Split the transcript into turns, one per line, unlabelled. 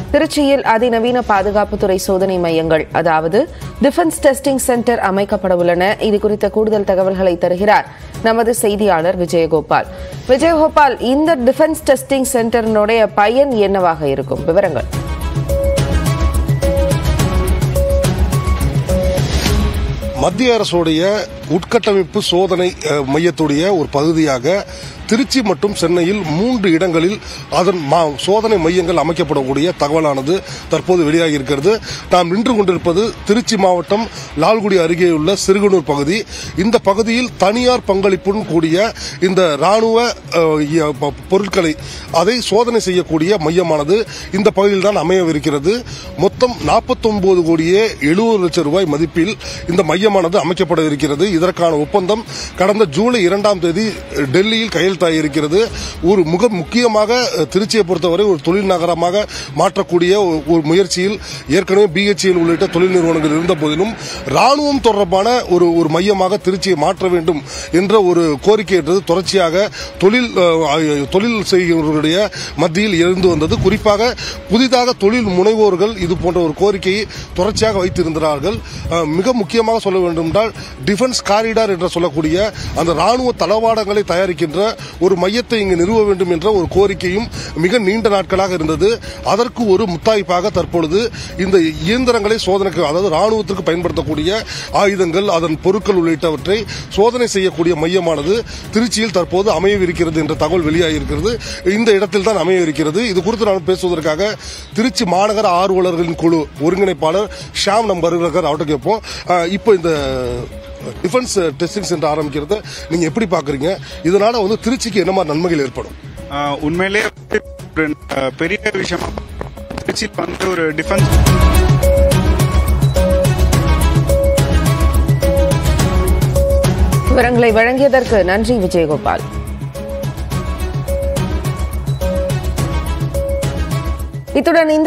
திருச்சியில் அதிநவீன பாதுகாப்புத்துறை சோதனை மையங்கள் அதாவது டிஃபென்ஸ் டெஸ்டிங் சென்டர் அமைக்கப்பட உள்ளன இது குறித்த கூடுதல் தகவல்களை தருகிறார் நமது செய்தியாளர் விஜயகோபால் விஜயகோபால் இந்த டிஃபென்ஸ் டெஸ்டிங் சென்டரினுடைய பயன் என்னவாக இருக்கும் விவரங்கள்
மத்திய அரசுடைய உட்கட்டமைப்பு சோதனை அஹ், மையத்துடைய ஒரு பகுதியாக திருச்சி மற்றும் சென்னையில் மூன்று இடங்களில் அதன் மா- சோதனை மையங்கள் அமைக்கப்படக்கூடிய தகவலானது தற்போது வெளியாகி இருக்கிறது நாம் நின்று கொண்டிருப்பது திருச்சி மாவட்டம் லால்குடி அருகே உள்ள சிறுகனூர் பகுதி இந்த பகுதியில் தனியார் பங்களிப்புடன் கூடிய இந்த ராணுவ அஹ், இய- ப- பொருட்களை அதை சோதனை செய்யக்கூடிய மையமானது இந்த பகுதியில் தான் அமையவிருக்கிறது மொத்தம் 49 கோடியே எழுபது லட்சம் ரூபாய் மதிப்பில் இந்த மையமானது அமைக்கப்பட இருக்கிறது இதற்கான ஒப்பந்தம் கடந்த ஜூலை இரண்டாம் தேதி டெல்லியில் கையெழுத்தாகியிருக்கிறது ஒரு முக முக்கியமாக அஹ், திருச்சியை பொறுத்தவரை ஒரு தொழில் நகரமாக மாற்றக்கூடிய ஒரு- ஒரு முயற்சியில் ஏற்கனவே பிஹெச்எல் உள்ளிட்ட தொழில் நிறுவனங்கள் இருந்த போதிலும் ராணுவம் தொடர்பான ஒரு ஒரு மையமாக திருச்சியை மாற்ற வேண்டும் என்ற ஒரு கோரிக்கை என்றது தொடர்ச்சியாக தொழில் அஹ், தொழில் செய்கிறவர்களுடைய மத்தியில் இருந்து வந்தது குறிப்பாக புதிதாக தொழில் முனைவோர்கள் இது போன்ற ஒரு கோரிக்கையை தொடர்ச்சியாக வைத்திருந்தார்கள் அஹ், மிக முக்கியமாக சொல்ல வேண்டும் என்றால் டிஃபென்ஸ் காரிடார் என்று சொல்லக்கூடிய அந்த ராணுவ தளவாடங்களை தயாரிக்கின்ற ஒரு மையத்தை இங்கு நிறுவ வேண்டும் என்ற ஒரு கோரிக்கையும் மிக நீண்ட நாட்களாக இருந்தது அதற்கு ஒரு முத்தாய்ப்பாக தற்பொழுது இந்த இயந்திரங்களை சோதனைக்கு அதாவது ராணுவத்திற்கு பயன்படுத்தக்கூடிய ஆயுதங்கள் அதன் பொருட்கள் உள்ளிட்டவற்றை சோதனை செய்யக்கூடிய மையமானது திருச்சியில் தற்போது அமையவிருக்கிறது என்ற தகவல் வெளியாகியிருக்கிறது இந்த இடத்தில் தான் அமையவிருக்கிறது இது குறித்து நான் பேசுவதற்காக திருச்சி மாநகர ஆர்வலர்களின் குழு ஒருங்கிணைப்பாளர் ஷாம் நம் வருகிறார் அவர்கிட்ட கேட்போம் அஹ், இப்போ இந்த டிஃபென்ஸ் டெஸ்டிங் சென்டர் ஆரம்பிக்கிறத நீங்க எப்படி பாக்குறீங்க இதனால வந்து திருச்சிக்கு என்ன மாதிரி நன்மைகள் ஏற்படும்
ஆஹ் உண்மையிலே வந்து ஒரு ஆஹ் பெரிய விஷயமா திருச்சியில் வந்து ஒரு டிஃபென்ஸ்
விவரங்களை வழங்கியதற்கு நன்றி விஜயகோபால் இத்துடன் இந்த